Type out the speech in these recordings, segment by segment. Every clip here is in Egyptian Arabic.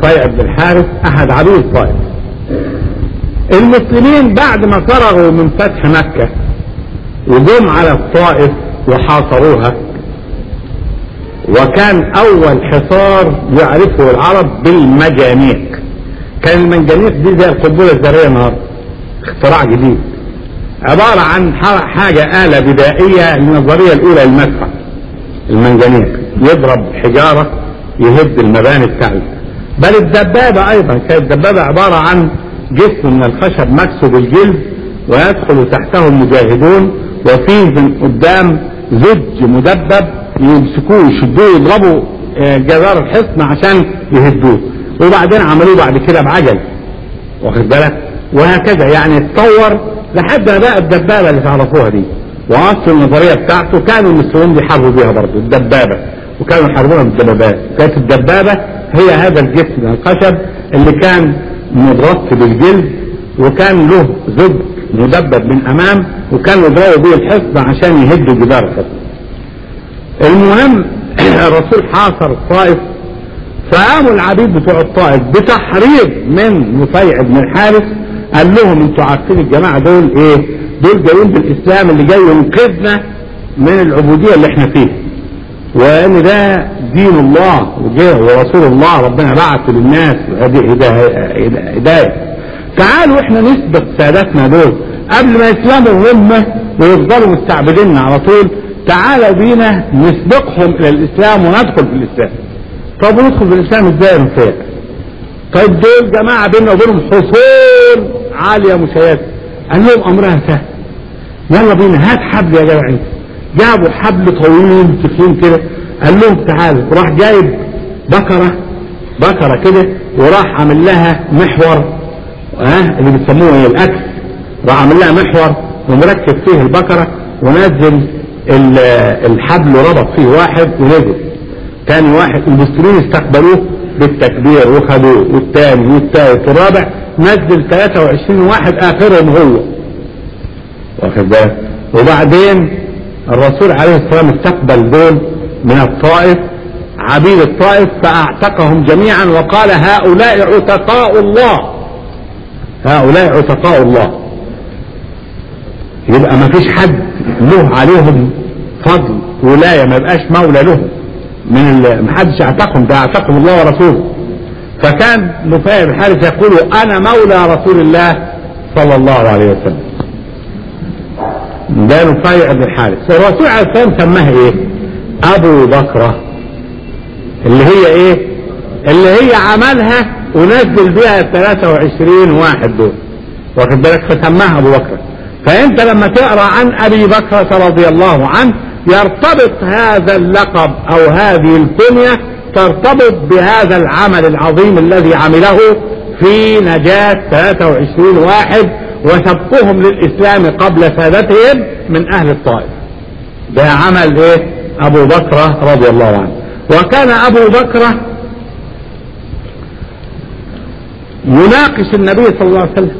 نفيع بن الحارث أحد عدو الطائف المسلمين بعد ما فرغوا من فتح مكة وجم على الطائف وحاصروها وكان أول حصار يعرفه العرب بالمجانيق كان المنجنيق دي زي القنبلة الذرية النهارده اختراع جديد عبارة عن حاجة آلة بدائية النظرية الأولى للمدفع المنجنيق يضرب حجارة يهد المباني بتاعته بل الدبابة أيضا كانت الدبابة عبارة عن جسم من الخشب مكسو بالجلد ويدخل تحته المجاهدون وفيه من قدام زج مدبب يمسكوه يشدوه يضربوا جدار الحصن عشان يهدوه وبعدين عملوه بعد كده بعجل واخد بالك وهكذا يعني اتطور لحد ما بقى الدبابه اللي تعرفوها دي واصل النظريه بتاعته كانوا المسلمين بيحاربوا بيها برضه الدبابه وكانوا يحاربونها بالدبابات كانت الدبابه هي هذا الجسم من الخشب اللي كان متغطي بالجلد وكان له زج مدبب من امام وكانوا يضربوا بيه الحصن عشان يهدوا جدار الحصن المهم الرسول حاصر الطائف فقاموا العبيد بتوع الطائف بتحريض من نفيع بن الحارث قال لهم انتوا عارفين الجماعه دول ايه؟ دول جايين بالاسلام اللي جاي ينقذنا من العبوديه اللي احنا فيها. وان ده دين الله وجه ورسول الله ربنا بعثه للناس هدايه. تعالوا احنا نثبت سادتنا دول قبل ما يسلموا هم ويفضلوا مستعبديننا على طول تعالوا بينا نسبقهم الى الاسلام وندخل في الاسلام. طب وندخل في الاسلام ازاي يا نفيع؟ طيب دول جماعة بيننا وبينهم حصول عالية مشايات قال لهم أمرها سهل يلا بينا هات حبل يا جماعة انت جابوا حبل طويل تخين كده قال لهم تعالوا راح جايب بكرة بكرة كده وراح عامل لها محور ها أه اللي بيسموه ايه الأكس راح عامل لها محور ومركب فيه البكرة ونزل الحبل وربط فيه واحد ونزل تاني واحد المسلمين استقبلوه بالتكبير وخدوه والثاني والثالث والرابع نزل 23 واحد اخرهم هو واخد بالك وبعدين الرسول عليه الصلاه والسلام استقبل دول من الطائف عبيد الطائف فاعتقهم جميعا وقال هؤلاء عتقاء الله هؤلاء عتقاء الله يبقى ما فيش حد له عليهم فضل ولايه ما يبقاش مولى لهم من ما حدش اعتقهم ده اعتقهم الله ورسوله فكان نفيع بن حارث يقول انا مولى رسول الله صلى الله عليه وسلم ده نفيع بن الحارث الرسول عليه السلام سماها ايه ابو بكرة اللي هي ايه اللي هي عملها ونزل بها 23 واحد دول واخد بالك فسماها ابو بكر فانت لما تقرا عن ابي بكرة رضي الله عنه يرتبط هذا اللقب او هذه الكنية ترتبط بهذا العمل العظيم الذي عمله في نجاة 23 واحد وسبقهم للإسلام قبل سادتهم من أهل الطائف ده عمل إيه أبو بكر رضي الله عنه وكان أبو بكر يناقش النبي صلى الله عليه وسلم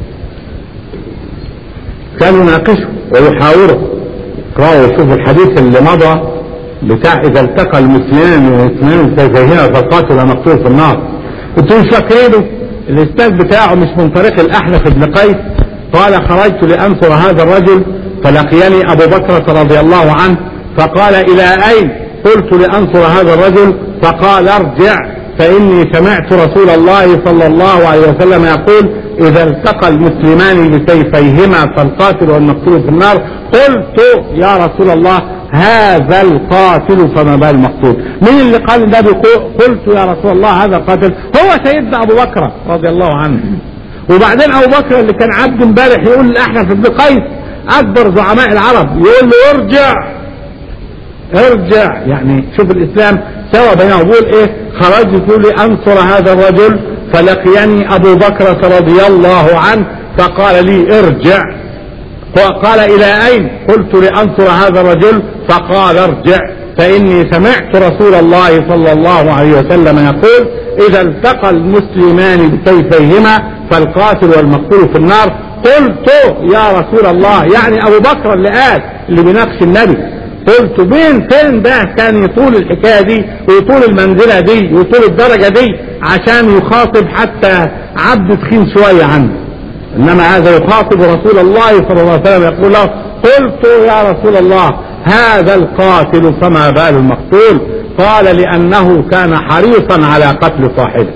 كان يناقشه ويحاوره اقرأوا وشوفوا الحديث اللي مضى بتاع إذا التقى المسلمين والمسلمين سيفيهما فالقاتل مقتول في النار انتوا مش فاكرينه الاستاذ بتاعه مش من طريق الأحنف بن قيس قال خرجت لأنصر هذا الرجل فلقيني أبو بكرة رضي الله عنه فقال إلى أين قلت لأنصر هذا الرجل فقال ارجع فإني سمعت رسول الله صلى الله عليه وسلم يقول إذا التقى المسلمان بسيفيهما فالقاتل والمقتول في النار قلت يا رسول الله هذا القاتل فما بال المقتول مين اللي قال ده قلت يا رسول الله هذا القاتل هو سيدنا أبو بكر رضي الله عنه وبعدين أبو بكر اللي كان عبد امبارح يقول لأحنف بن قيس أكبر زعماء العرب يقول له ارجع ارجع يعني شوف الإسلام سوى بينه بيقول إيه خرجت لأنصر هذا الرجل فلقيني أبو بكرة رضي الله عنه فقال لي ارجع قال إلى أين قلت لأنصر هذا الرجل فقال ارجع فإني سمعت رسول الله صلى الله عليه وسلم يقول إذا التقى المسلمان بسيفيهما فالقاتل والمقتول في النار قلت يا رسول الله يعني أبو بكر اللي قال اللي بيناقش النبي قلت بين فين ده كان يطول الحكايه دي ويطول المنزله دي ويطول الدرجه دي عشان يخاطب حتى عبد تخين شويه عنه انما هذا يخاطب رسول الله صلى الله عليه وسلم يقول له قلت يا رسول الله هذا القاتل فما بال المقتول قال لانه كان حريصا على قتل صاحبه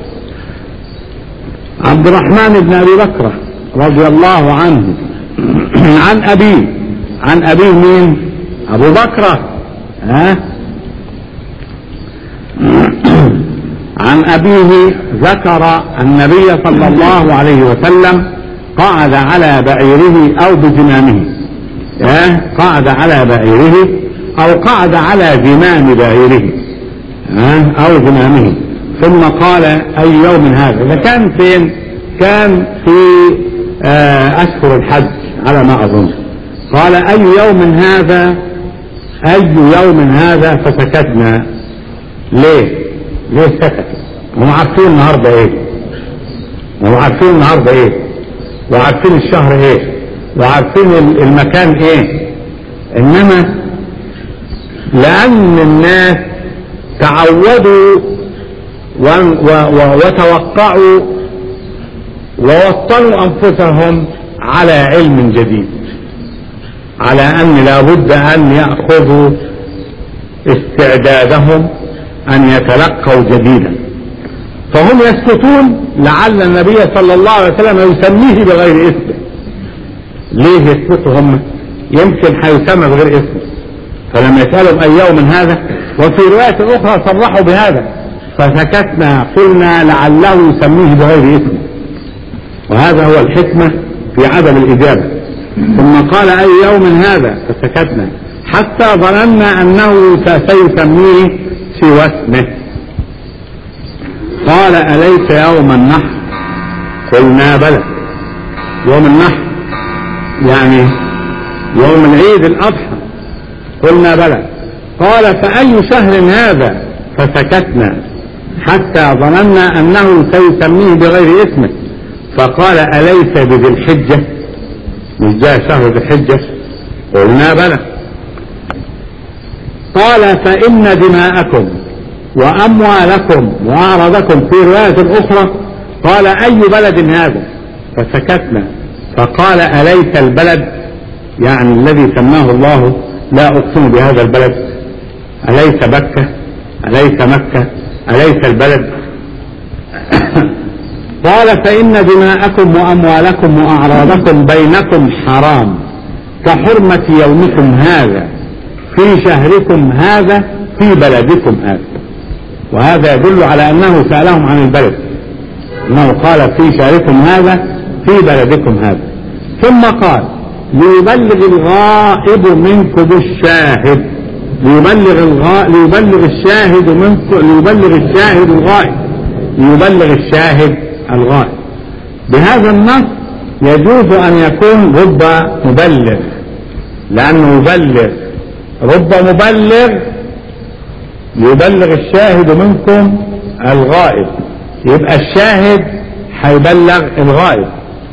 عبد الرحمن بن ابي بكر رضي الله عنه عن ابيه عن ابيه مين ابو بكر ها عن ابيه ذكر النبي صلى الله عليه وسلم قعد على بعيره او بزمامه ها قعد على بعيره او قعد على زمام بعيره ها او زمامه ثم قال اي يوم هذا اذا كان فين كان في اشهر الحج على ما اظن قال اي يوم هذا اي يوم هذا فسكتنا ليه ليه سكتوا هم عارفين النهارده ايه هم عارفين النهارده ايه وعارفين الشهر ايه وعارفين المكان ايه انما لان الناس تعودوا وتوقعوا ووطنوا انفسهم على علم جديد على ان لابد ان ياخذوا استعدادهم ان يتلقوا جديدا فهم يسكتون لعل النبي صلى الله عليه وسلم يسميه بغير اسمه ليه يسكتوا هم يمكن هيسمى بغير اسمه فلما يسألهم أي يوم هذا وفي رواية أخرى صرحوا بهذا فسكتنا قلنا لعله يسميه بغير اسمه وهذا هو الحكمة في عدم الإجابة ثم قال أي يوم هذا فسكتنا حتى ظننا أنه سيسميه سوى اسمه قال أليس يوم النحر قلنا بلى يوم النحر يعني يوم العيد الأضحى قلنا بلى قال فأي شهر هذا فسكتنا حتى ظننا أنه سيسميه بغير اسمه فقال أليس بذي الحجة مش جاء شهر ذي الحجة قلنا بلى قال فإن دماءكم وأموالكم وأعراضكم في رواية أخرى قال أي بلد هذا فسكتنا فقال أليس البلد يعني الذي سماه الله لا أقسم بهذا البلد أليس بكة أليس مكة أليس البلد قال فإن دماءكم وأموالكم وأعراضكم بينكم حرام كحرمة يومكم هذا في شهركم هذا في بلدكم هذا وهذا يدل على أنه سألهم عن البلد أنه قال في شهركم هذا في بلدكم هذا ثم قال ليبلغ الغائب منكم الشاهد ليبلغ الغائب ليبلغ الشاهد منكم ليبلغ الشاهد الغائب ليبلغ الشاهد الغائب بهذا النص يجوز أن يكون رب مبلغ لأنه يبلغ رب مبلغ يبلغ الشاهد منكم الغائب يبقى الشاهد هيبلغ الغائب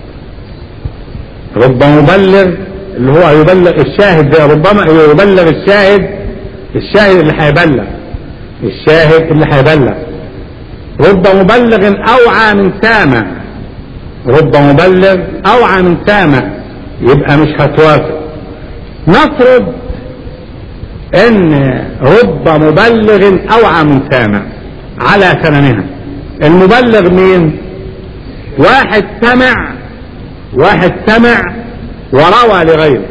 رب مبلغ اللي هو يبلغ الشاهد ده ربما يبلغ الشاهد الشاهد اللي هيبلغ الشاهد اللي هيبلغ رب مبلغ اوعى من سامع رب مبلغ اوعى من سامع يبقى مش هتوافق نفرض ان رب مبلغ اوعى من سامع على ثمنها المبلغ مين واحد سمع واحد سمع وروى لغيره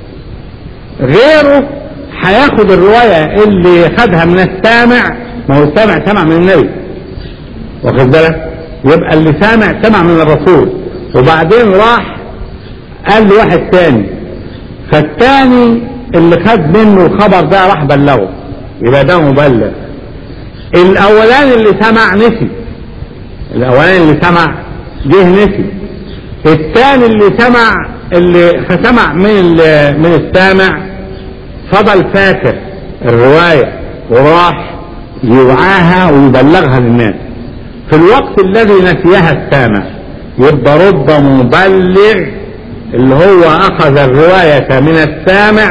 غيره هياخد الرواية اللي خدها من السامع ما هو السامع سمع من النبي واخد بالك يبقى اللي سامع سمع من الرسول وبعدين راح قال لواحد تاني فالتاني اللي خد منه الخبر ده راح بلغه يبقى ده مبلغ الاولاني اللي سمع نسي الاولاني اللي سمع جه نسي الثاني اللي سمع اللي سمع من من السامع فضل فاكر الرواية وراح يوعاها ويبلغها للناس في الوقت الذي نسيها السامع يبقى رب مبلغ اللي هو أخذ الرواية من السامع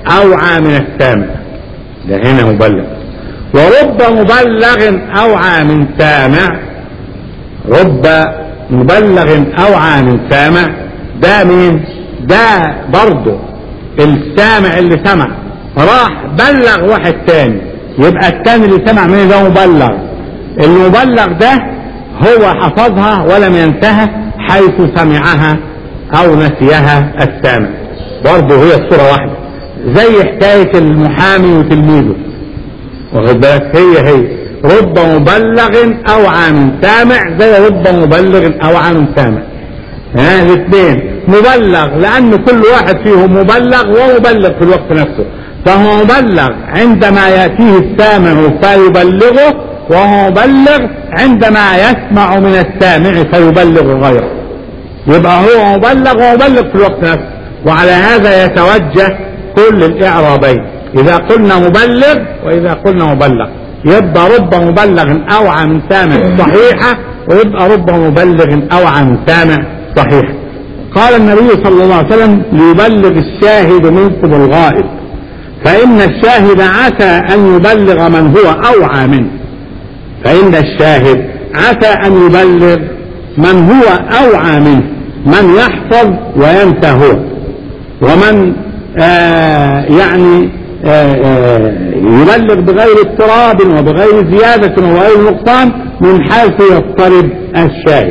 أوعى من السامع ده هنا مبلغ ورب مبلغ أوعى من سامع رب مبلغ أوعى من سامع ده مين ده برضه السامع اللي سمع راح بلغ واحد تاني يبقى التاني اللي سمع منه ده مبلغ المبلغ ده هو حفظها ولم ينتهى حيث سمعها او نسيها السامع برضه هي الصورة واحدة زي حكاية المحامي وتلميذه واخد بالك هي هي رب مبلغ اوعى من سامع زي رب مبلغ اوعى من سامع ها الاثنين مبلغ لان كل واحد فيهم مبلغ ومبلغ في الوقت نفسه فهو مبلغ عندما ياتيه السامع فيبلغه وهو مبلغ عندما يسمع من السامع فيبلغ غيره يبقى هو مبلغ ومبلغ في الوقت نفسه وعلى هذا يتوجه كل الاعرابين اذا قلنا مبلغ واذا قلنا مبلغ يبقى رب مبلغ اوعى من سامع صحيحه ويبقى رب مبلغ اوعى من سامع صحيحه قال النبي صلى الله عليه وسلم ليبلغ الشاهد منكم الغائب فإن الشاهد عسى أن يبلغ من هو أوعى منه فإن الشاهد عسى أن يبلغ من هو أوعى منه من يحفظ وينسى هو ومن آه يعني آه آه يبلغ بغير اضطراب وبغير زيادة وغير نقصان من حيث يضطرب الشاهد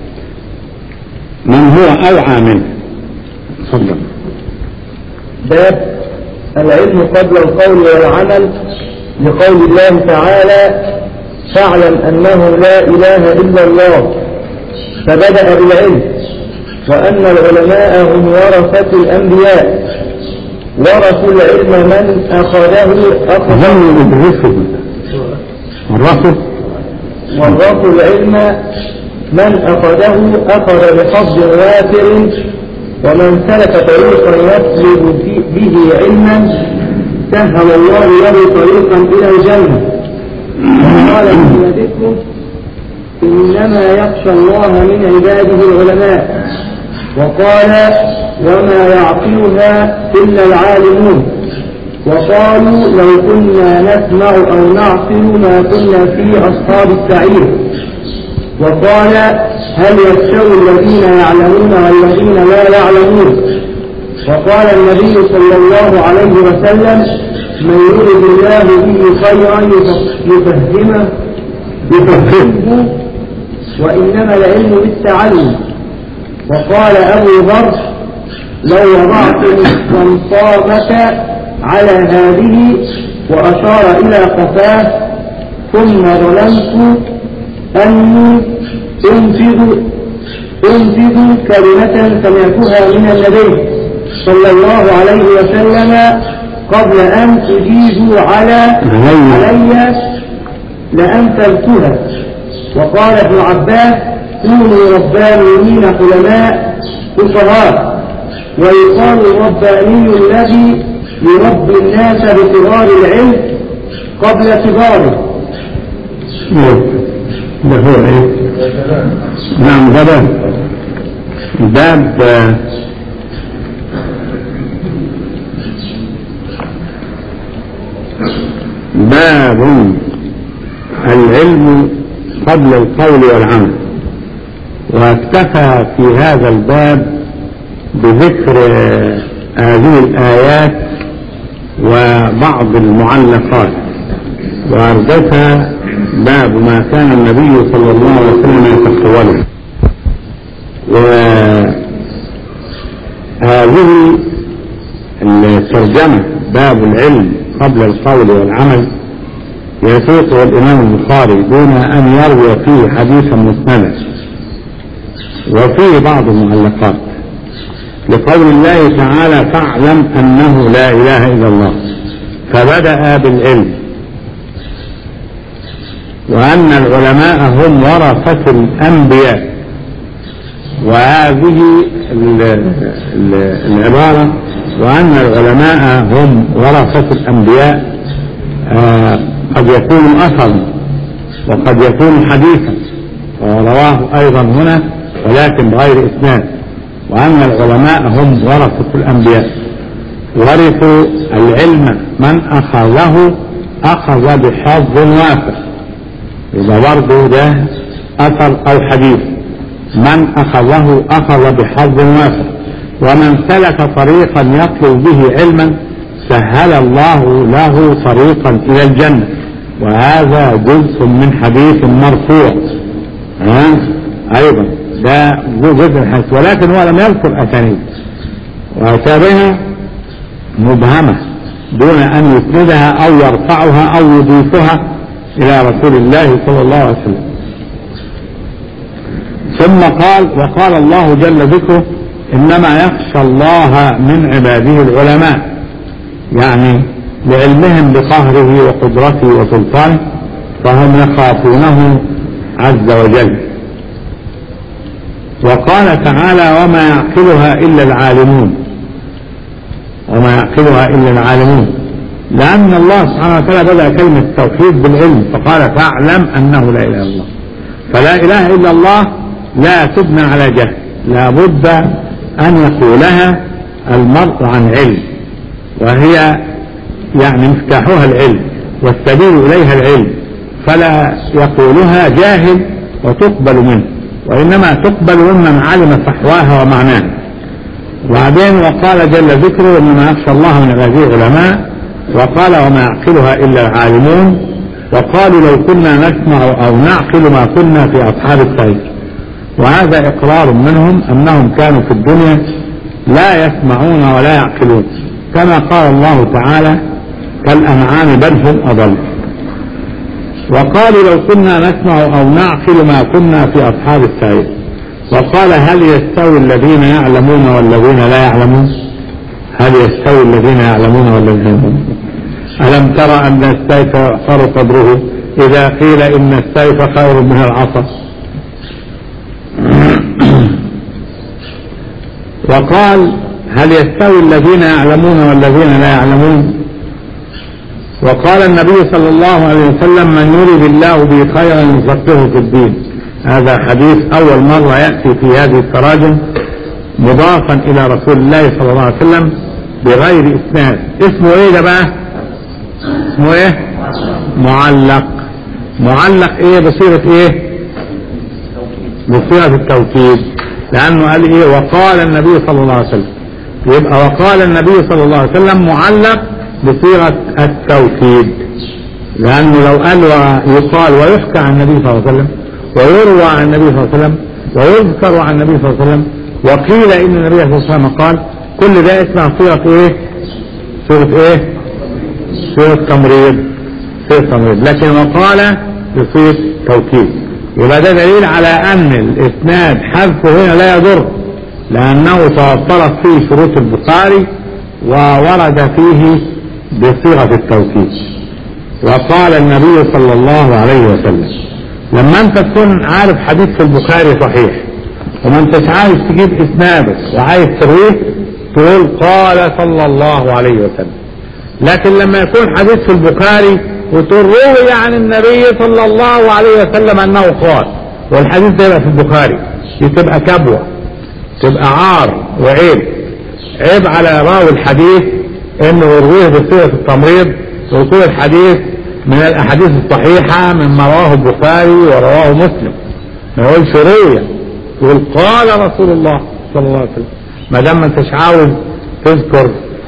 من هو أوعى منه تفضل باب العلم قبل القول والعمل لقول الله تعالى فاعلم أنه لا إله إلا الله فبدأ بالعلم وأن العلماء هم ورثة الأنبياء ورثوا العلم من أخذه أخذ ظن يدرسه الرسل ورثوا العلم من أخذه أخذ بحظ وافر ومن سلك طريقا يطلب به علما سهل الله له طريقا إلى الجنة وقال في نبيكم إنما يخشى الله من عباده العلماء وقال وما يعقلها إلا العالمون وقالوا لو كنا نسمع أو نعقل ما كنا في أصحاب السعير وقال هل يستوي الذين يعلمون والذين لا يعلمون وقال النبي صلى الله عليه وسلم من يرد الله به خيرا يفهمه يفهمه وإنما العلم بالتعلم وقال أبو ذر لو وضعت الصمصامة على هذه وأشار إلى قفاه ثم ظننت أني أنفذ أنفذ كلمة سمعتها من النبي صلى الله عليه وسلم قبل أن تجيزوا على علي لأنفذتها وقال ابن عباس كونوا ربانيين علماء فقهاء ويقال الرباني الذي يربي الناس بصغار العلم قبل كباره ده هو ايه نعم ده باب باب باب العلم قبل القول والعمل واكتفى في هذا الباب بذكر هذه الآيات وبعض المعلقات وأردف باب ما كان النبي صلى الله عليه وسلم يتقوله وهذه الترجمة باب العلم قبل القول والعمل يسوقه الإمام البخاري دون أن يروي فيه حديثا مسندا وفيه بعض المعلقات لقول الله تعالى فاعلم أنه لا إله إلا الله فبدأ بالعلم وأن العلماء هم ورثة الأنبياء وهذه ال ال العبارة وأن العلماء هم ورثة الأنبياء آه قد يكون أثرا وقد يكون حديثا ورواه أيضا هنا ولكن بغير إسناد وأن العلماء هم ورثة الأنبياء ورثوا العلم من أخذه أخذ بحظ وافر يبقى برضه ده أثر أو حديث من أخذه أخذ بحظ وافر ومن سلك طريقا يطلب به علما سهل الله له طريقا إلى الجنة وهذا جزء من حديث مرفوع ها أيضا ده جزء من الحديث ولكن هو لم يذكر أسانيد وأتابها مبهمة دون أن يسندها أو يرفعها أو يضيفها إلى رسول الله صلى الله عليه وسلم ثم قال وقال الله جل ذكره إنما يخشى الله من عباده العلماء يعني لعلمهم بقهره وقدرته وسلطانه فهم يخافونه عز وجل وقال تعالى وما يعقلها إلا العالمون وما يعقلها إلا العالمون لأن الله سبحانه وتعالى بدأ كلمة التوحيد بالعلم فقال فاعلم أنه لا إله إلا الله فلا إله إلا الله لا تبنى على جهل لا بد أن يقولها المرء عن علم وهي يعني مفتاحها العلم والسبيل إليها العلم فلا يقولها جاهل وتقبل منه وإنما تقبل ممن علم صحواها ومعناها وبعدين وقال جل ذكره إنما يخشى الله من عباده العلماء وقال وما يعقلها إلا العالمون وقالوا لو كنا نسمع أو نعقل ما كنا في أصحاب السعير وهذا إقرار منهم أنهم كانوا في الدنيا لا يسمعون ولا يعقلون كما قال الله تعالى كالأنعام بل هم أضل وقالوا لو كنا نسمع أو نعقل ما كنا في أصحاب السعير وقال هل يستوي الذين يعلمون والذين لا يعلمون هل يستوي الذين يعلمون والذين لا يعلمون ألم ترى أن السيف يعصر صدره إذا قيل إن السيف خير من العصا وقال هل يستوي الذين يعلمون والذين لا يعلمون وقال النبي صلى الله عليه وسلم من يريد الله به خيرا يفقهه في الدين هذا حديث أول مرة يأتي في هذه التراجم مضافا إلى رسول الله صلى الله عليه وسلم بغير إسناد اسمه إيه ده بقى اسمه إيه معلق معلق إيه بصيغة إيه بصيغة التوكيد لأنه قال إيه وقال النبي صلى الله عليه وسلم يبقى وقال النبي صلى الله عليه وسلم معلق بصيغة التوكيد لأنه لو قال ويقال ويحكى عن النبي صلى الله عليه وسلم ويروى عن النبي صلى الله عليه وسلم ويذكر عن النبي صلى الله عليه وسلم وقيل إن النبي صلى الله عليه وسلم قال كل ده اسمها صيغة إيه؟ صيغة إيه؟ صيغة تمريض صيغة تمريض لكن وقال بصيغة توكيد يبقى ده دليل على أن الإسناد حذفه هنا لا يضر لأنه توفرت فيه شروط البخاري وورد فيه بصيغة التوكيد وقال النبي صلى الله عليه وسلم لما انت تكون عارف حديث في البخاري صحيح وما انتش عايز تجيب اسناده وعايز ترويه تقول قال صلى الله عليه وسلم لكن لما يكون حديث في البخاري وتقول روي عن النبي صلى الله عليه وسلم انه قال والحديث ده يبقى في البخاري دي تبقى كبوه تبقى عار وعيب عيب على راوي الحديث انه يرويه بصيغه التمريض ويكون الحديث من الاحاديث الصحيحه مما رواه البخاري ورواه مسلم ما يقولش رويه يقول قال رسول الله صلى الله عليه وسلم ما دام ما انتش عاوز تذكر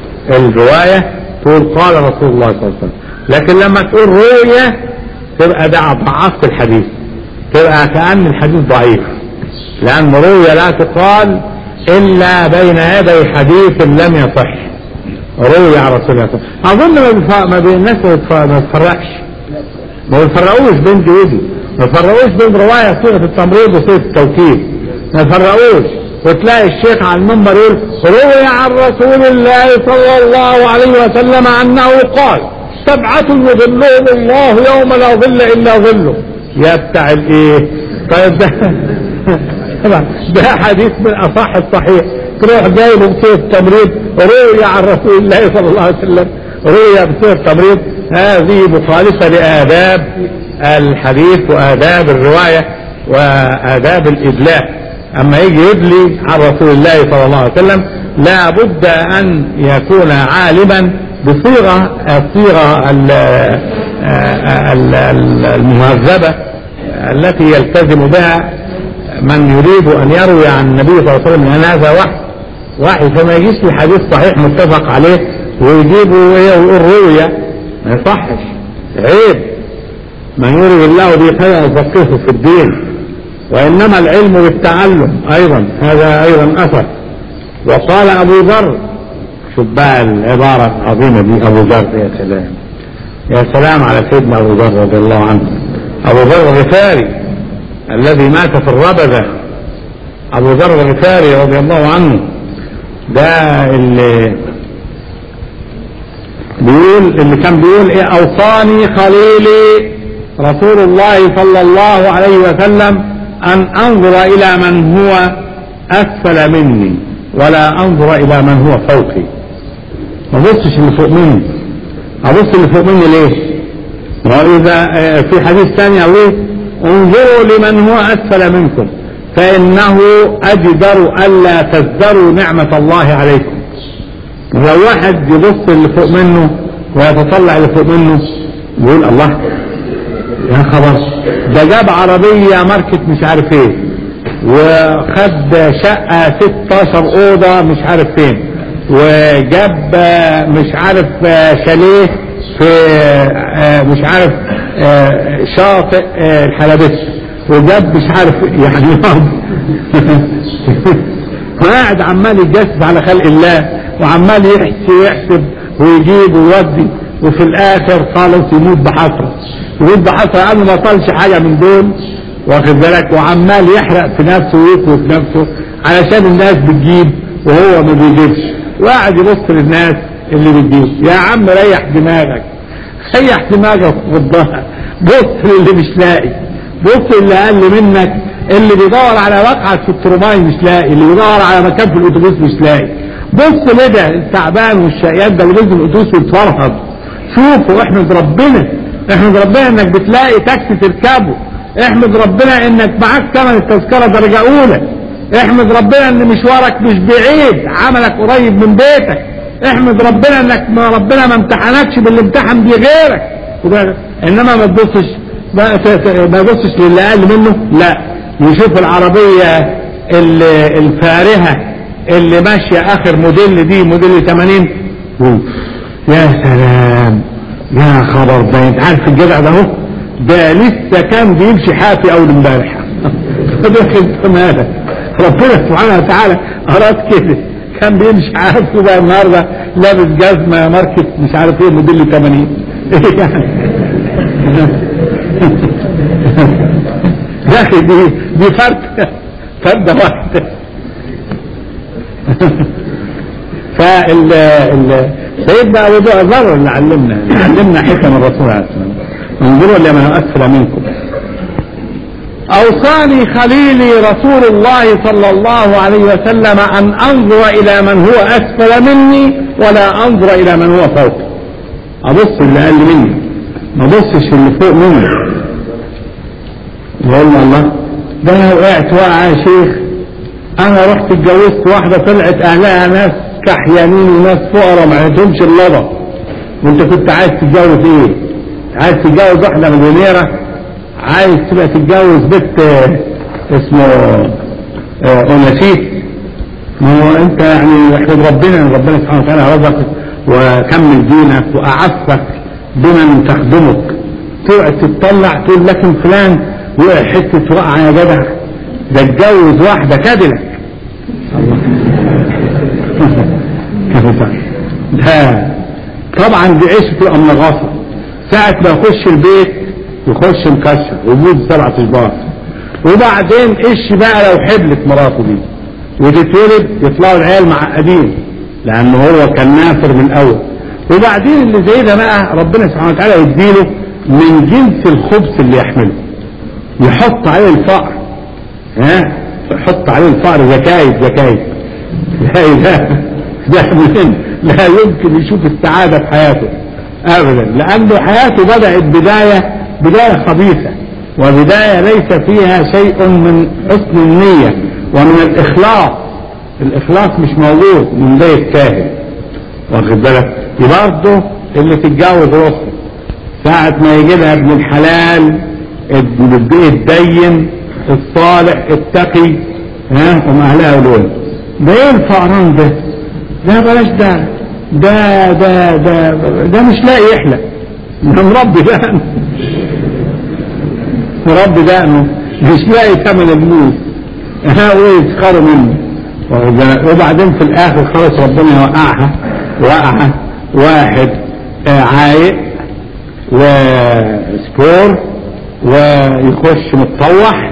الروايه تقول قال رسول الله صلى الله عليه وسلم لكن لما تقول رويه تبقى ده ضعفت الحديث تبقى كأن الحديث ضعيف لأن روية لا تقال إلا بين يدي حديث لم يصح روي عن رسول الله أظن ما, بيف... ما بين الناس ما بتفرقش ما بيفرقوش بين دي ودي ما بيفرقوش بين رواية صيغة التمريض وصيغة التوكيد ما بيفرقوش وتلاقي الشيخ على المنبر يقول روي عن رسول الله صلى الله عليه وسلم أنه قال سبعة يظلهم الله يوم لا ظل إلا ظله يا بتاع الايه طيب ده طبعا ده حديث من اصح الصحيح تروح جاي بصيغه التمريض روي عن رسول الله صلى الله عليه وسلم روي بصيغه التمريض هذه مخالفه لاداب الحديث واداب الروايه واداب الادلاء اما يجي يدلي عن رسول الله صلى الله عليه وسلم لا بد أن يكون عالما بصيغة الصيغة ال- ال- ال- المهذبة التي يلتزم بها من يريد أن يروي عن النبي صلى الله عليه وسلم لأن هذا وحي وحي فما يجيش في حديث صحيح متفق عليه ويجيبه إيه ويقول رؤيا ما يصحش عيب من يريد الله به خيرا يفقهه في الدين وإنما العلم بالتعلم أيضا هذا أيضا أثر وقال أبو ذر شوف بقى العبارة العظيمة دي أبو ذر يا سلام يا سلام على سيدنا أبو ذر رضي الله عنه أبو ذر الغفاري الذي مات في الربذة أبو ذر الغفاري رضي الله عنه ده اللي بيقول اللي كان بيقول ايه اوصاني خليلي رسول الله صلى الله عليه وسلم ان انظر الى من هو اسفل مني ولا انظر الى من هو فوقي ما بصش اللي فوق مني ابص اللي فوق مني ليه واذا آه، في حديث ثاني يقول انظروا لمن هو اسفل منكم فانه اجدر الا تزدروا نعمه الله عليكم لو واحد يبص اللي فوق منه ويتطلع اللي فوق منه يقول الله يا خبر ده جاب عربية ماركة مش عارف ايه وخد شقة 16 أوضة مش عارف فين وجاب آه، مش عارف آه، شاليه في آه، مش عارف آه، شاطئ آه، الحلبس وجاب مش عارف يعني وقاعد عمال يتجسس على خلق الله وعمال يحكي ويحسب ويجيب ويودي وفي الاخر خالص يموت بحسره يموت بحسره يعني ما طالش حاجه من دول واخد بالك وعمال يحرق في نفسه ويكوي في نفسه علشان الناس بتجيب وهو ما بيجيبش وقاعد يبص للناس اللي بتجيب يا عم ريح دماغك ريح دماغك وخدها بص للي مش لاقي بص اللي اقل منك اللي بيدور على مقعد في الترماي مش لاقي اللي بيدور على مكان في الاتوبيس مش لاقي بص لده التعبان والشقيان ده اللي بينزل الاتوبيس ويتفرهد شوفوا احمد ربنا احمد ربنا انك بتلاقي تاكسي تركبه احمد ربنا انك معاك ثمن التذكره درجه اولى احمد ربنا ان مشوارك مش بعيد عملك قريب من بيتك احمد ربنا انك ما ربنا ما امتحنكش باللي امتحن بيه غيرك وده- انما ما تبصش ما ما يبصش للي اقل منه لا يشوف العربيه ال- الفارهه اللي ماشيه اخر موديل دي موديل 80 يقول يا سلام يا خبر ده انت عارف الجدع ده اهو ده لسه كان بيمشي حافي اول امبارح طب يا اخي انت مالك ربنا سبحانه وتعالى اراد كده كان بيمشي حافي بقى النهارده لابس جزمه ماركه مش عارف ايه موديل 80 ايه يعني يا اخي دي دي فرده فرده واحده فال ال سيدنا ابو ذر اللي علمنا اللي علمنا حكم الرسول عليه الصلاه والسلام انظروا لمن اسفل منكم اوصاني خليلي رسول الله صلى الله عليه وسلم ان انظر الى من هو اسفل مني ولا انظر الى من هو فوقي ابص اللي اقل مني ما ابصش اللي فوق مني يقول له الله ده انا وقعت وقعه يا شيخ انا رحت اتجوزت واحده طلعت اهلها ناس كحيانين وناس فقراء ما عندهمش اللبا وانت كنت عايز تتجوز ايه؟ عايز تتجوز واحده مليونيره عايز تبقى تتجوز بنت آه، اسمه آه، اوناسيس ما هو انت يعني احمد ربنا ان ربنا سبحانه وتعالى رزقك وكمل دينك واعفك بمن تخدمك تقعد تتطلع تقول لكن فلان وقع حته وقعه يا جدع ده اتجوز واحده كادلك ده طبعا دي عيشة الأمنغاصة ساعة ما يخش البيت يخش مكشر وجود سبع اشبار وبعدين ايش بقى لو حبلت مراته دي وتتولد يطلعوا العيال معقدين لأنه هو كان نافر من الأول وبعدين اللي زي ده بقى ربنا سبحانه وتعالى يديله من جنس الخبز اللي يحمله يحط عليه الفقر ها يحط عليه الفقر زكايد زكايد لا اله ده من لا يمكن يشوف السعادة في حياته ابدا لانه حياته بدأت بداية بداية خبيثة وبداية ليس فيها شيء من حسن النية ومن الاخلاص الاخلاص مش موجود من زي الكاهن واخد بالك برضه اللي تتجوز روحه ساعة ما يجي لها ابن الحلال الدين الصالح التقي ها وما اهلها يقولون ده ايه الفقران ده ده بلاش ده ده ده ده ده مش لاقي يحلق ده مربي دقنه مربي دقنه مش لاقي ثمن الموز ها ويسخروا منه وبعدين في الاخر خلاص ربنا يوقعها وقع واحد عايق وسبور ويخش متطوح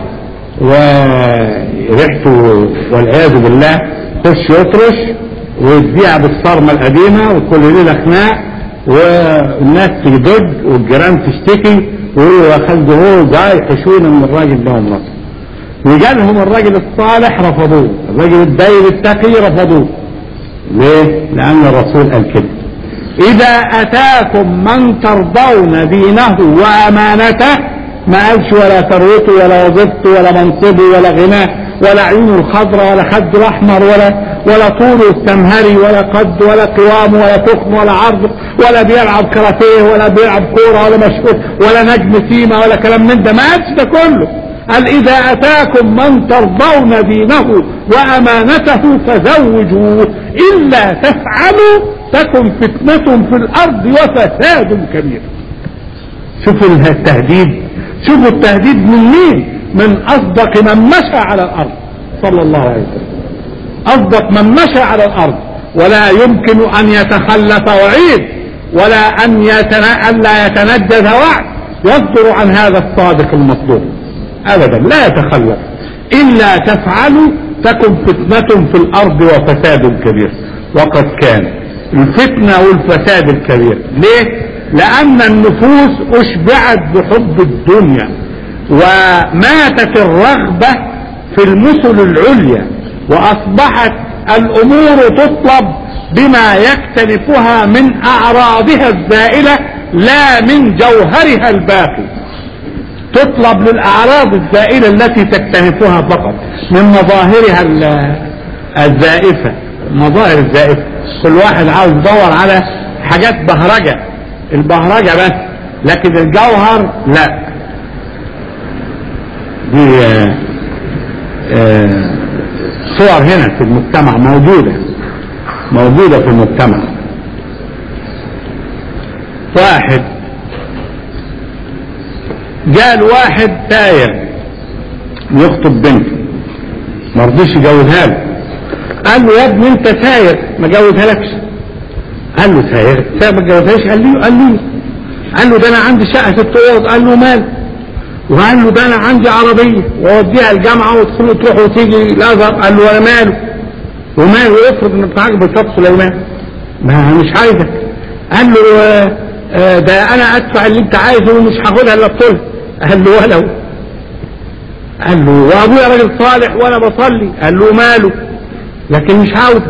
وريحته والعياذ بالله يخش يطرش ويتبيع بالصرمة القديمة وكل ليلة خناق والناس تجدد والجيران تشتكي ويقولوا يا خالد هو جاي يحشونا من الراجل ده ومراته وجالهم الراجل الصالح رفضوه الراجل الداير التقي رفضوه ليه؟ لأن الرسول قال كده إذا أتاكم من ترضون دينه وأمانته ما قالش ولا ثروته ولا وظيفته ولا منصبه ولا غناه ولا عيونه الخضراء ولا خده الأحمر ولا ولا طوله السمهري ولا قد ولا قوامه ولا تخمه ولا عرضه ولا بيلعب كاراتيه ولا بيلعب كوره ولا مشهور ولا نجم سيما ولا كلام من ده ما قالش ده كله قال إذا أتاكم من ترضون دينه وأمانته فزوجوه إلا تفعلوا تكن فتنة في الأرض وفساد كبير شوفوا التهديد شوفوا التهديد من مين من أصدق من مشى على الأرض صلى الله عليه وسلم أصدق من مشى على الأرض ولا يمكن أن يتخلف وعيد ولا أن يتنا... ألا يتنجز وعد يصدر عن هذا الصادق المصدوق أبدا لا يتخلف إلا تفعلوا تكن فتنة في الأرض وفساد كبير وقد كان الفتنة والفساد الكبير ليه؟ لأن النفوس أشبعت بحب الدنيا وماتت الرغبة في المثل العليا وأصبحت الأمور تطلب بما يكتنفها من أعراضها الزائلة لا من جوهرها الباقي تطلب للأعراض الزائلة التي تكتنفها فقط من مظاهرها الزائفة مظاهر الزائفة كل واحد عاوز يدور على حاجات بهرجة البهرجة بس لكن الجوهر لا دي آآ آآ صور هنا في المجتمع موجودة موجودة في المجتمع واحد جاء الواحد تاير يخطب بنته ما رضيش يجوزها له قال له يا ابني انت ساير ما جوزها لكش قال له ساير ساير ما جوزهاش قال له قال له قال له ده انا عندي شقه ست اوض قال له مال وقال له ده انا عندي عربيه واوديها الجامعه وتدخل تروح وتيجي الازهر قال له وانا ماله وماله افرض ان بتاعك بالشط سليمان ما مش عايزك قال له آه آه ده انا ادفع اللي انت عايزه ومش هاخدها الا بطول قال له ولو قال له وابويا راجل صالح وانا بصلي قال له ماله لكن مش عاوزك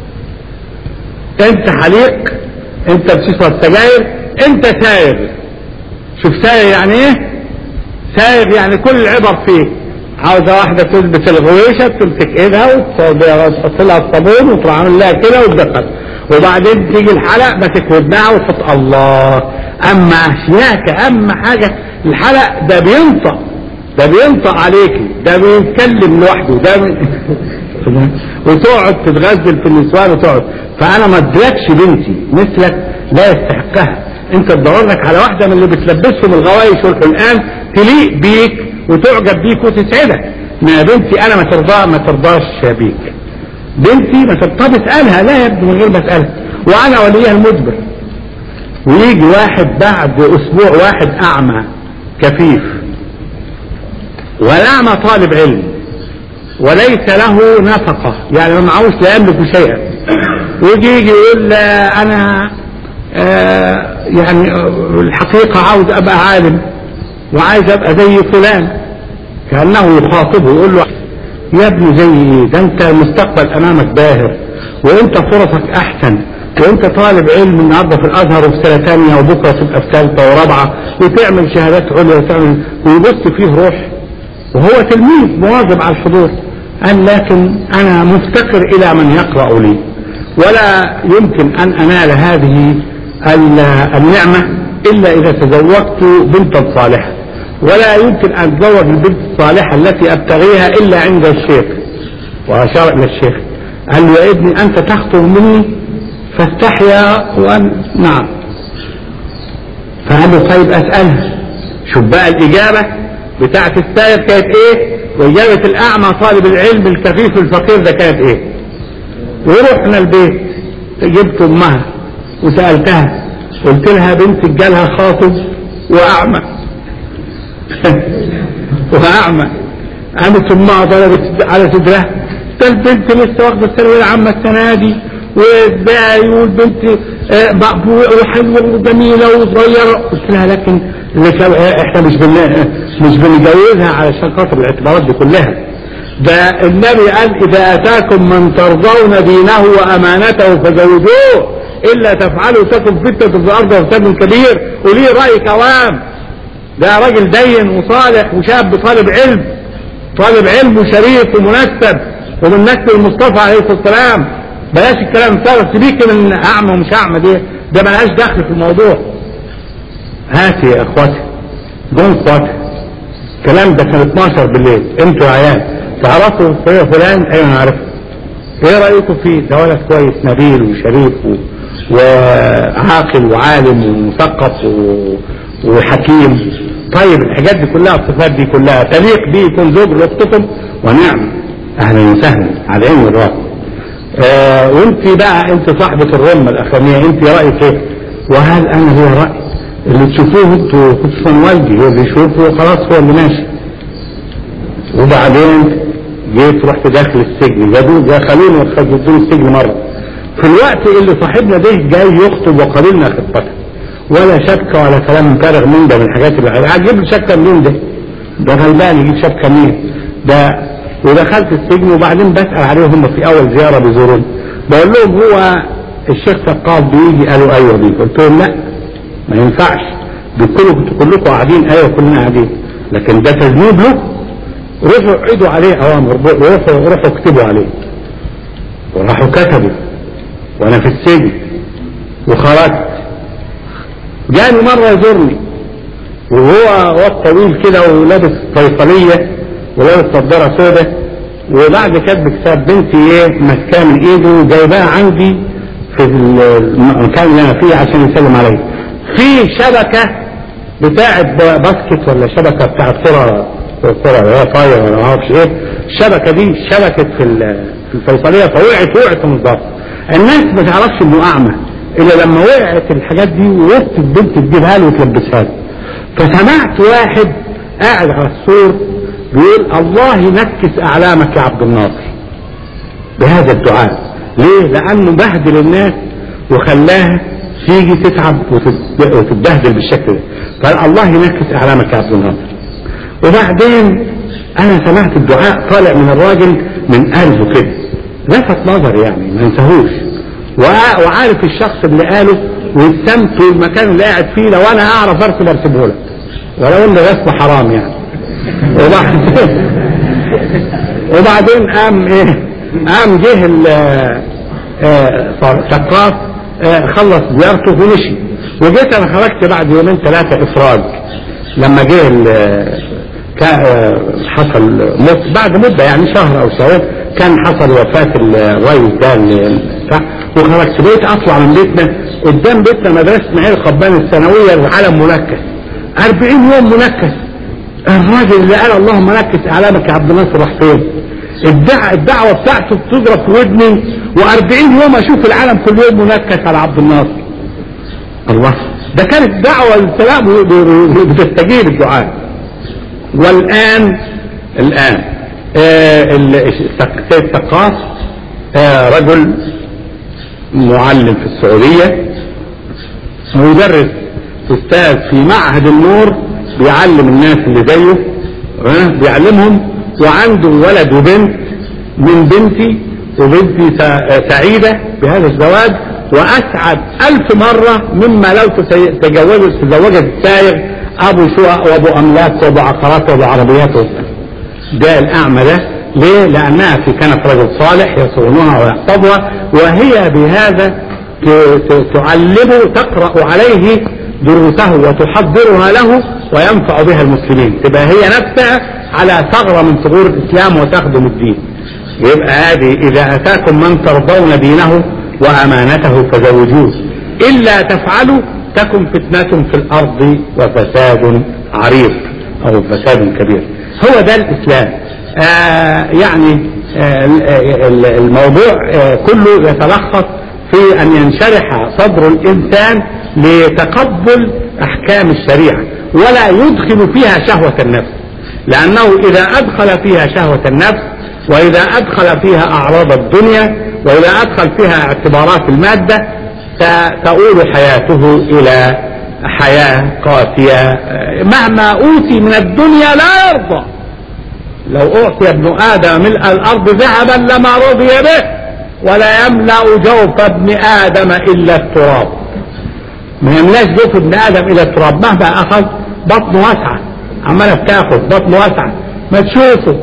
انت حليق انت بتشرب سجاير انت ساير شوف ساير يعني ايه ساير يعني كل العبر فيه عاوزة واحدة تلبس الغويشة تمسك ايدها وتحط لها الصابون وتروح عامل لها كده وتدخل وبعدين تيجي الحلق ماسك ودنها وتحط الله اما اشياك اما حاجة الحلق ده بينطق ده بينطق عليكي ده بيتكلم لوحده ده بي... وتقعد تتغزل في النسوان وتقعد فانا ما ادركش بنتي مثلك لا يستحقها انت تدور لك على واحده من اللي بتلبسهم الغوايش والحلقان تليق بيك وتعجب بيك وتسعدك ما بنتي انا ما ترضى ما ترضاش بيك بنتي ما طب اسالها لا يا ابني من غير ما اسالها وانا وليها المجبر ويجي واحد بعد اسبوع واحد اعمى كفيف والاعمى طالب علم وليس له نفقه يعني ما معهوش لا يملك شيئا ويجي يجي يقول لا انا آه يعني الحقيقه عاوز ابقى عالم وعايز ابقى زي فلان كانه يخاطبه يقول له يا ابني زي ايه ده انت المستقبل امامك باهر وانت فرصك احسن وانت طالب علم النهارده في الازهر وفي سنه ثانيه وبكره تبقى في ثالثه ورابعه وتعمل شهادات عليا وتعمل ويبص فيه روح وهو تلميذ مواظب على الحضور قال لكن أنا مفتقر إلى من يقرأ لي ولا يمكن أن أنال هذه النعمة إلا إذا تزوجت بنتا صالحة ولا يمكن أن أتزوج البنت الصالحة التي أبتغيها إلا عند الشيخ وأشار إلى الشيخ قال له يا ابني أنت تخطب مني فاستحيا وأن نعم فقال له طيب أسألها شوف بقى الإجابة بتاعة السائر كانت إيه وإجابة الأعمى طالب العلم الكفيف الفقير ده كانت إيه ورحنا البيت جبت أمها وسألتها قلت لها بنتك جالها خاطب وأعمى وأعمى قامت أمها ضربت على صدرها ده البنت لسه واخدة الثانوية العامة السنة دي وازاي والبنت وحلوة وجميلة وصغيرة قلت لها لكن احنا مش بن مش بنجوزها علشان خاطر الاعتبارات دي كلها ده النبي قال اذا اتاكم من ترضون دينه وامانته فزوجوه الا تفعلوا تكن فتنه في الارض وفساد كبير وليه راي كوام ده راجل دين وصالح وشاب طالب علم طالب علم وشريف ومنسب ومن نسل المصطفى عليه الصلاه والسلام بلاش الكلام الفارغ سيبيك من اعمى ومش اعمى دي ده ملهاش دخل في الموضوع هاتي يا اخواتي جون اخواتي الكلام ده كان 12 بالليل انتوا يا عيال تعرفوا فلان ايوه انا عارفه ايه رايكم فيه ده ولد كويس نبيل وشريف و... وعاقل وعالم ومثقف و... وحكيم طيب الحاجات دي كلها الصفات دي كلها تليق بيه يكون زوج لاختكم ونعم اهلا وسهلا على عيني والراس آه وانت بقى انت صاحبة الرمة الاخرانية انت رأيك ايه وهل انا هو رأي اللي تشوفوه انتوا خصوصا والدي هو اللي يشوفه خلاص هو اللي ماشي وبعدين جيت رحت داخل السجن جابوه دخلوني وخدوني السجن مرة في الوقت اللي صاحبنا ده جاي يخطب وقابلنا خطبته ولا شبكة ولا كلام فارغ من ده من الحاجات اللي هجيب له شبكة منين ده ده غلبان يجيب شبكة منين ده ودخلت السجن وبعدين بسأل عليهم هم في أول زيارة بيزوروني بقول لهم هو الشيخ سقاف بيجي قالوا أيوه بيجي قلت لهم لا ما ينفعش بكلوا كنتوا كلكم قاعدين أيوه كلنا قاعدين لكن ده تذنيب له روحوا عيدوا عليه أوامر روحوا روحوا اكتبوا عليه وراحوا كتبوا وأنا في السجن وخرجت جاني مرة يزورني وهو واد طويل كده ولابس صيصلية ولابس نضاره سوداء وبعد كتب كتاب بنتي ايه ماسكاه من ايده وجايباها عندي في المكان اللي انا فيه عشان يسلم عليا في شبكه بتاعه باسكت ولا شبكه بتاعه كره كره ولا طايره ولا ما اعرفش ايه الشبكه دي شبكت في في الفيصليه فوقعت وقعت من الضغط الناس ما تعرفش انه اعمى الا لما وقعت الحاجات دي ووقت البنت تجيبها له وتلبسها له فسمعت واحد قاعد على السور بيقول الله ينكس اعلامك يا عبد الناصر بهذا الدعاء ليه لانه بهدل الناس وخلاها تيجي تتعب وتتبهدل بالشكل ده قال الله ينكس اعلامك يا عبد الناصر وبعدين انا سمعت الدعاء طالع من الراجل من قلبه كده لفت نظري يعني ما انساهوش وعارف الشخص اللي قاله والسمت والمكان اللي قاعد فيه لو انا اعرف ارسم ارسمه لك ولو ان رسم حرام يعني وبعدين وبعدين قام ايه قام جه سقاف خلص زيارته ومشي وجيت انا خرجت بعد يومين ثلاثة افراج لما جه حصل بعد مدة يعني شهر او شهرين كان حصل وفاة الرئيس ده وخرجت بيت اطلع من بيتنا قدام بيتنا مدرسة معير قبان الثانوية العالم منكس 40 يوم منكس الراجل اللي قال اللهم نكس اعلامك يا عبد الناصر راح فين الدع... الدعوة بتاعته بتضرب في ودني و40 يوم اشوف العالم كل يوم منكس على عبد الناصر الله ده كانت دعوة للسلام بتستجيب الدعاء والآن الآن آه السيد ثقاف آه رجل معلم في السعودية مدرس استاذ في معهد النور بيعلم الناس اللي زيه اه بيعلمهم وعنده ولد وبنت من بنتي وبنتي سعيدة بهذا الزواج وأسعد ألف مرة مما لو تزوجت تزوجت السائر أبو شقق وأبو أملاك وأبو عقارات وأبو عربيات ده الأعمى ده ليه؟ لأنها في كانت رجل صالح يصونها ويحفظها وهي بهذا ت- ت- تعلمه تقرأ عليه دروسه وتحضرها له وينفع بها المسلمين تبقى هي نفسها على ثغرة من ثغور الإسلام وتخدم الدين يبقى هذه إذا أتاكم من ترضون دينه وأمانته فزوجوه إلا تفعلوا تكن فتنة في الأرض وفساد عريض أو فساد كبير هو ده الإسلام آه يعني آه ال- ال- الموضوع آه كله يتلخص في أن ينشرح صدر الإنسان لتقبل أحكام الشريعة ولا يدخل فيها شهوة النفس لأنه إذا أدخل فيها شهوة النفس وإذا أدخل فيها أعراض الدنيا وإذا أدخل فيها اعتبارات المادة ستؤول حياته إلى حياة قاسية مهما أوتي من الدنيا لا يرضى لو أعطي ابن آدم ملء الأرض ذهبا لما رضي به ولا يملأ جوف ابن آدم إلا التراب ما يملاش جوف ابن آدم إلا التراب مهما أخذ بطنه واسعة عمالة بتاخد بطنه واسعة ما تشوفه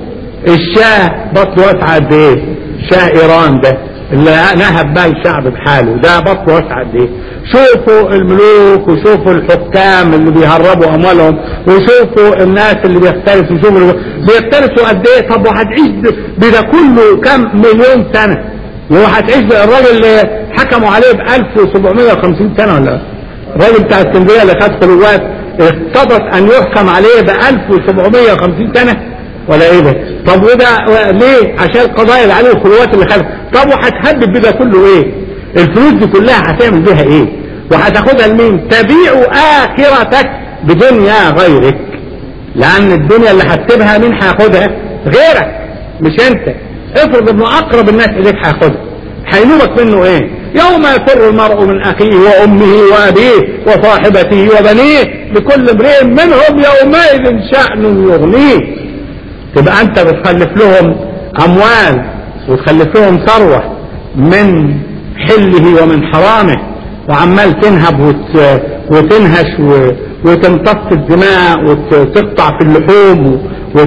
الشاه بطنه واسعة قد إيه شاه إيران ده اللي نهب بقى الشعب بحاله ده بطنه واسعة قد إيه شوفوا الملوك وشوفوا الحكام اللي بيهربوا أموالهم وشوفوا الناس اللي بيختلفوا شوفوا بيختلفوا قد إيه طب وهتعيش بده كله كم مليون سنة وهتعيش الراجل اللي حكموا عليه ب 1750 سنة ولا الراجل بتاع اسكندريه اللي خد خلوات اقتضت ان يحكم عليه ب 1750 سنه ولا ايه ده؟ طب وده ليه؟ عشان القضايا اللي عليه الخلوات اللي خدها، طب وهتهبب بده كله ايه؟ الفلوس دي كلها هتعمل بيها ايه؟ وهتاخدها لمين؟ تبيع اخرتك بدنيا غيرك. لان الدنيا اللي هتسيبها مين هياخدها؟ غيرك مش انت. افرض انه اقرب الناس اليك هياخدها. هينوبك منه ايه؟ يوم يفر المرء من اخيه وامه وابيه وصاحبته وبنيه لكل امرئ منهم يومئذ شأن يغنيه تبقى انت بتخلف لهم اموال وتخلف لهم ثروة من حله ومن حرامه وعمال تنهب وت... وتنهش و... وتمتص الدماء وتقطع في اللحوم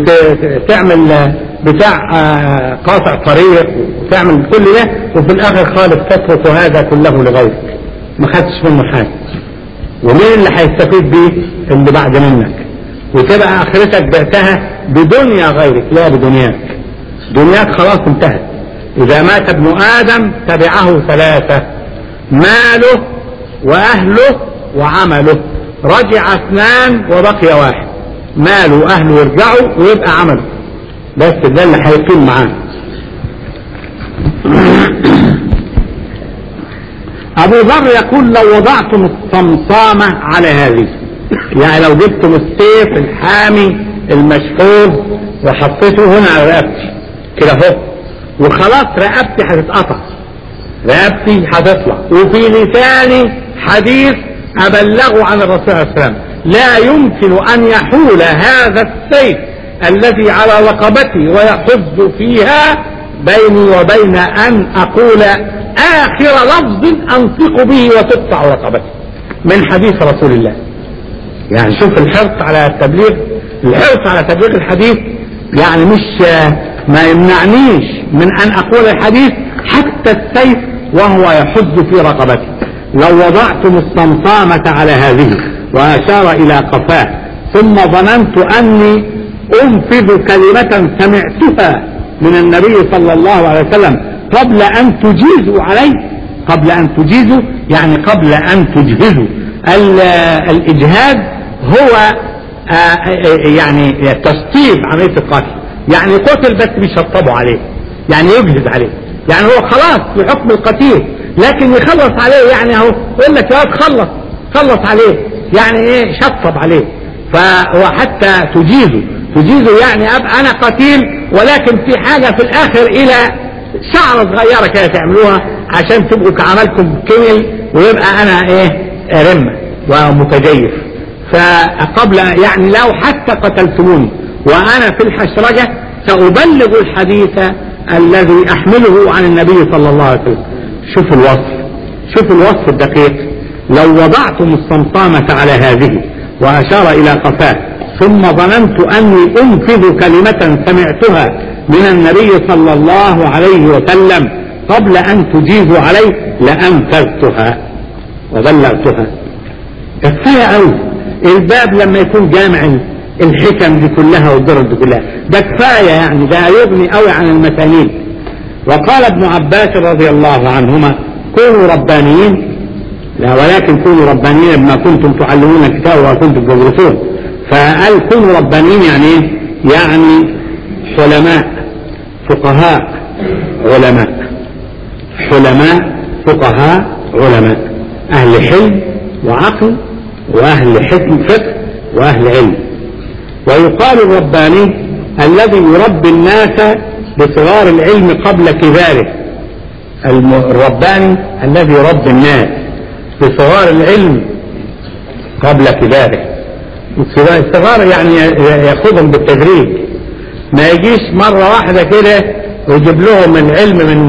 وتعمل بتاع قاطع طريق وتعمل كل ده وفي الاخر خالص تترك هذا كله لغيرك ما خدتش منه حاجه ومين اللي هيستفيد بيه اللي بعد منك وتبقى اخرتك بعتها بدنيا غيرك لا بدنياك دنياك خلاص انتهت اذا مات ابن ادم تبعه ثلاثه ماله واهله وعمله رجع اثنان وبقي واحد ماله واهله يرجعوا ويبقى عمله بس ده اللي هيقيم معاه ابو ذر يقول لو وضعتم الصمصامة على هذه يعني لو جبتم السيف الحامي المشحوذ وحطيته هنا على رقبتي كده اهو وخلاص رقبتي هتتقطع رقبتي هتطلع وفي لساني حديث ابلغه عن الرسول صلى الله عليه وسلم لا يمكن ان يحول هذا السيف الذي على رقبتي ويحز فيها بيني وبين ان اقول اخر لفظ انطق به وتقطع رقبتي من حديث رسول الله يعني شوف الحرص على التبليغ الحرص على تبليغ الحديث يعني مش ما يمنعنيش من ان اقول الحديث حتى السيف وهو يحز في رقبتي لو وضعتم الصمصامة على هذه واشار الى قفاه ثم ظننت اني انفذ كلمة سمعتها من النبي صلى الله عليه وسلم قبل ان تجيزوا عليه قبل ان تجيزوا يعني قبل ان تجهزوا الاجهاز هو يعني تشطيب عملية القتل يعني قتل بس بيشطبوا عليه يعني يجهز عليه يعني هو خلاص في حكم القتيل لكن يخلص عليه يعني اهو يقول لك يا تخلص خلص عليه يعني ايه شطب عليه فحتى تجيزه تجيزه يعني ابقى انا قتيل ولكن في حاجة في الاخر الى شعرة صغيرة كده تعملوها عشان تبقوا كعملكم كمل ويبقى انا ايه رمة ومتجيف فقبل يعني لو حتى قتلتموني وانا في الحشرجة سأبلغ الحديث الذي احمله عن النبي صلى الله عليه وسلم شوف الوصف شوف الوصف الدقيق لو وضعتم الصمصامة على هذه واشار الى قفاه ثم ظننت اني انفذ كلمة سمعتها من النبي صلى الله عليه وسلم قبل أن تجيزوا عليه لأنفذتها وبلغتها كفاية أوي الباب لما يكون جامع الحكم دي كلها والدرر دي كلها ده كفاية يعني ده يغني قوي عن المسانيد وقال ابن عباس رضي الله عنهما كونوا ربانيين لا ولكن كونوا ربانيين بما كنتم تعلمون الكتاب وما كنتم تدرسون فقال كونوا ربانيين يعني ايه؟ يعني حلماء فقهاء علماء حلماء فقهاء علماء أهل حلم وعقل وأهل حكم فقه وأهل علم ويقال الرباني الذي يربي الناس بصغار العلم قبل كباره الرباني الذي يربي الناس بصغار العلم قبل كباره الصغار يعني ياخذهم بالتدريج ما يجيش مرة واحدة كده ويجيب لهم العلم من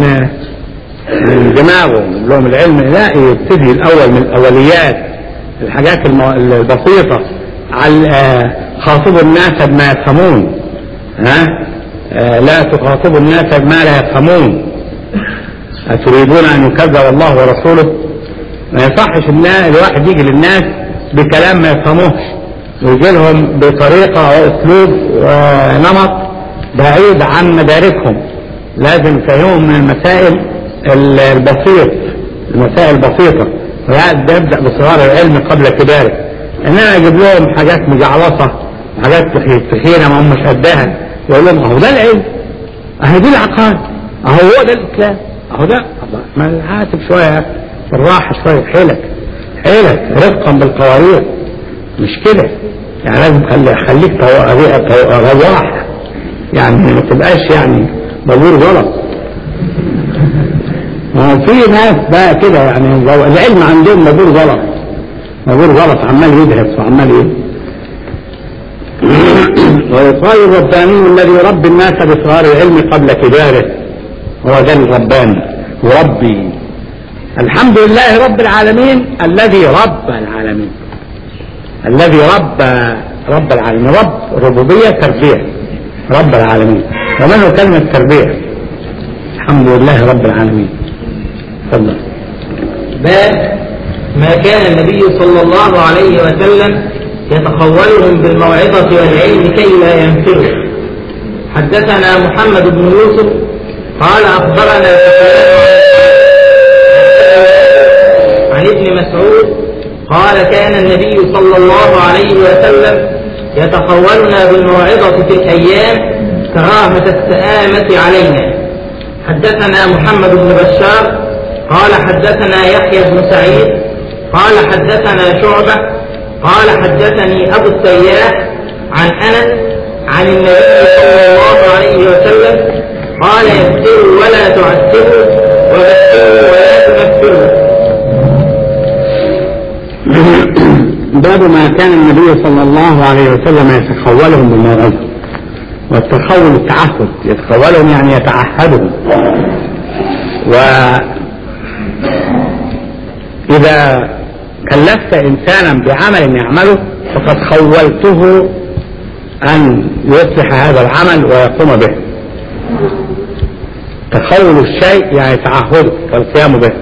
من دماغه يجيب لهم العلم لا يبتدي الأول من الأوليات الحاجات المو... البسيطة على خاطبوا الناس بما يفهمون ها آه لا تخاطبوا الناس بما لا يفهمون أتريدون أن يكذب الله ورسوله ما يصحش الواحد يجي للناس بكلام ما يفهموش ويجي لهم بطريقة وأسلوب ونمط بعيد عن مداركهم لازم يفهمهم من المسائل البسيط المسائل البسيطة ويبدأ بصغار العلم قبل كباره انما يجيب لهم حاجات مجعلصة حاجات تخينة ما همش قدها يقول لهم اهو ده العلم اهي دي العقائد اهو هو ده الاسلام اهو ده ما هاتف شوية بالراحة شوية حيلك حيلك رفقا بالقوارير مش كده يعني لازم خلي خليك رواح يعني ما تبقاش يعني بابور غلط ما هو في ناس بقى كده يعني العلم عندهم بابور غلط بابور غلط عمال يدهس وعمال ايه ويقال الرباني الذي يربي الناس بصغار العلم قبل كباره هو ده الرباني يربي الحمد لله رب العالمين الذي رب العالمين الذي رب رب العالمين رب ربوبية تربية رب العالمين ومنه كلمة تربية الحمد لله رب العالمين تفضل باب ما كان النبي صلى الله عليه وسلم يتخولهم بالموعظة والعلم كي لا ينفروا حدثنا محمد بن يوسف قال أخبرنا عن ابن مسعود قال كان النبي صلى الله عليه وسلم يتخولنا بالموعظة في الأيام كراهة السآمة علينا حدثنا محمد بن بشار قال حدثنا يحيى بن سعيد قال حدثنا شعبة قال حدثني أبو السياح عن أنس عن النبي صلى الله عليه وسلم قال يسروا ولا تعسروا وبشروا ولا تنفروا باب ما كان النبي صلى الله عليه وسلم يتخولهم بالموعظة والتخول التعهد يتخولهم يعني يتعهدهم وإذا كلفت إنسانا بعمل يعمله فقد خولته أن يصلح هذا العمل ويقوم به تخول الشيء يعني تعهده والقيام به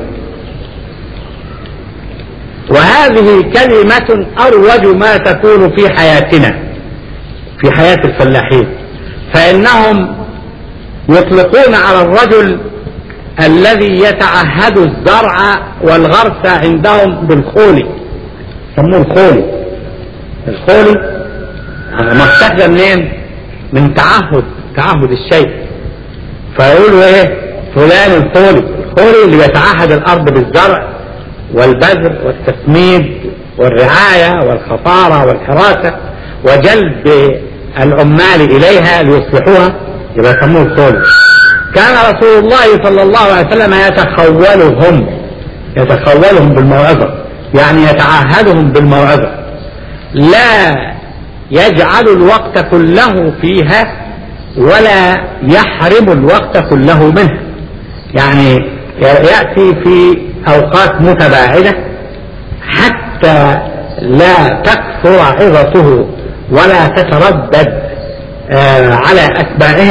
وهذه كلمة أروج ما تكون في حياتنا في حياة الفلاحين فإنهم يطلقون على الرجل الذي يتعهد الزرع والغرس عندهم بالخول يسموه الخول الخول مستخدم منين؟ من تعهد تعهد الشيء فيقولوا ايه فلان الخولي الخولي اللي يتعهد الارض بالزرع والبذر والتسميد والرعاية والخطارة والحراسة وجلب العمال إليها ليصلحوها يبقى يسموه الخول كان رسول الله صلى الله عليه وسلم يتخولهم يتخولهم بالموعظة يعني يتعهدهم بالموعظة لا يجعل الوقت كله فيها ولا يحرم الوقت كله منها يعني يأتي في أوقات متباعدة حتى لا تكثر عظته ولا تتردد على أتباعهم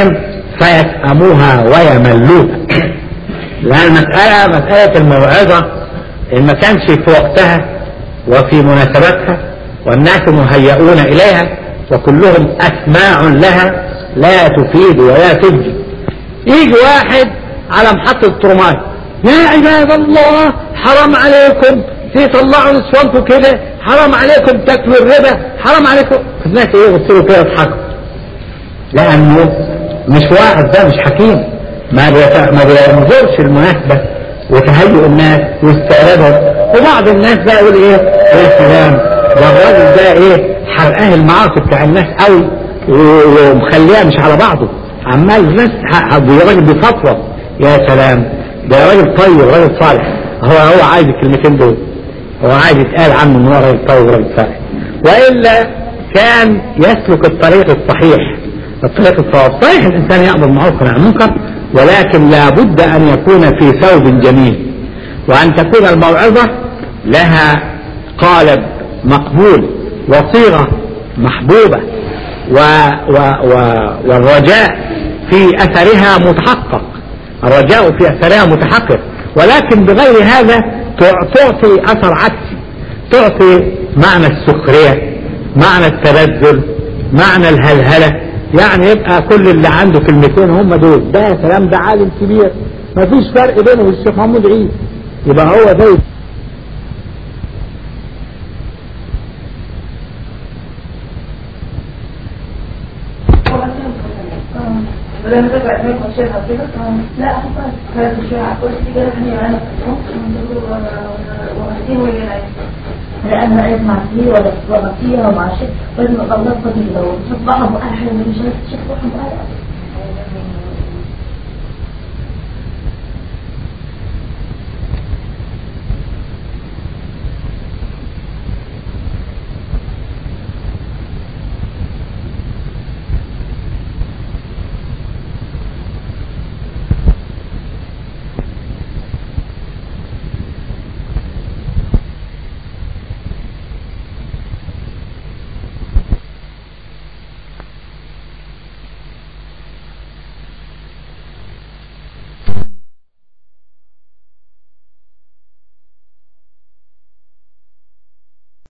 فيسأموها ويملوها لأن المسألة مسألة الموعظة إن ما كانش في وقتها وفي مناسبتها والناس مهيئون إليها وكلهم أسماع لها لا تفيد ولا تنجي يجي واحد على محطة ترماي يا عباد الله حرام عليكم تطلعوا نسوانكم كده حرام عليكم تاكلوا الربا حرام عليكم الناس ايه يبصوا كده يضحكوا لانه مش واحد ده مش حكيم ما بيت- ما بينظرش المناسبة وتهيئ الناس واستعراضهم وبعض الناس بقى يقول ايه يا سلام ده الراجل ده ايه حرقاه المعاصي بتاع الناس قوي و- ومخليها مش على بعضه عمال الناس ح- ده راجل بيفطرة يا سلام ده راجل طيب راجل صالح هو هو عايز الكلمتين دول هو عايز يتقال عنه ان هو راجل طيب وراجل صالح والا كان يسلك الطريق الصحيح الطريق الصواب صحيح الانسان يامر بالمعروف وينهى عن المنكر ولكن لابد ان يكون في ثوب جميل وان تكون الموعظه لها قالب مقبول وصيغه محبوبه و و و والرجاء في اثرها متحقق الرجاء في اثرها متحقق ولكن بغير هذا تع- تعطي اثر عكسي تعطي معنى السخريه معنى التبذل معنى الهلهله يعني يبقى كل اللي عنده كلمتين هم دول ده يا سلام ده عالم كبير مفيش فرق بينه وبين الشيخ محمود عيد يبقى هو ده ولما تقعد معك وتشيلها كده لا أفضل هذا الشيء عقول تجارة هي أنا وهدين ولا لأن يسمع فيه ولا يسمع فيها ومع شيء لازم أخلص قديم لو تصبحوا بأحد من شيء تصبحوا بأحد